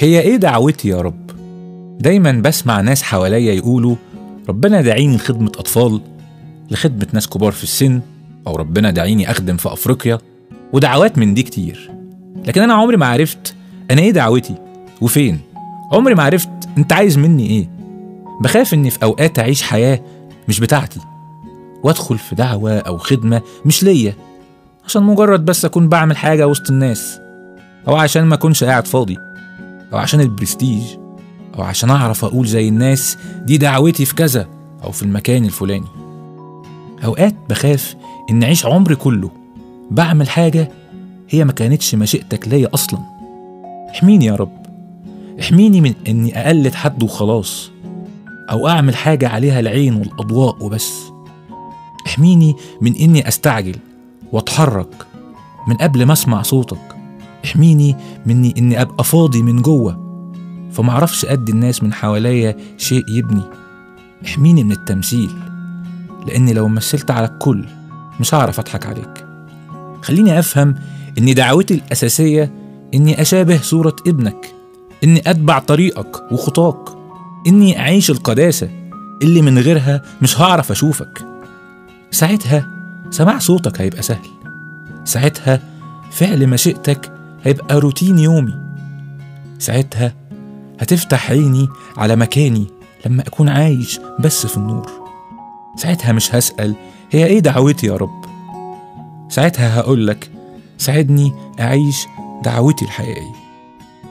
هي ايه دعوتي يا رب دايما بسمع ناس حواليا يقولوا ربنا داعيني لخدمة أطفال لخدمة ناس كبار في السن أو ربنا داعيني أخدم في أفريقيا ودعوات من دي كتير لكن أنا عمري ما عرفت أنا إيه دعوتي وفين عمري ما عرفت أنت عايز مني إيه بخاف إني في أوقات أعيش حياة مش بتاعتي وأدخل في دعوة أو خدمة مش ليا عشان مجرد بس أكون بعمل حاجة وسط الناس أو عشان ما أكونش قاعد فاضي أو عشان البرستيج أو عشان أعرف أقول زي الناس دي دعوتي في كذا أو في المكان الفلاني أوقات بخاف إن أعيش عمري كله بعمل حاجة هي ما كانتش مشيئتك ليا أصلا احميني يا رب احميني من إني أقلد حد وخلاص أو أعمل حاجة عليها العين والأضواء وبس احميني من إني أستعجل وأتحرك من قبل ما أسمع صوتك احميني مني إني أبقى فاضي من جوه فمعرفش أدي الناس من حواليا شيء يبني احميني من التمثيل لأني لو مثلت على الكل مش هعرف أضحك عليك خليني أفهم إن دعوتي الأساسية إني أشابه صورة ابنك إني أتبع طريقك وخطاك إني أعيش القداسة اللي من غيرها مش هعرف أشوفك ساعتها سماع صوتك هيبقى سهل ساعتها فعل مشيئتك هيبقى روتين يومي ساعتها هتفتح عيني على مكاني لما أكون عايش بس في النور ساعتها مش هسأل هي إيه دعوتي يا رب ساعتها هقولك ساعدني أعيش دعوتي الحقيقية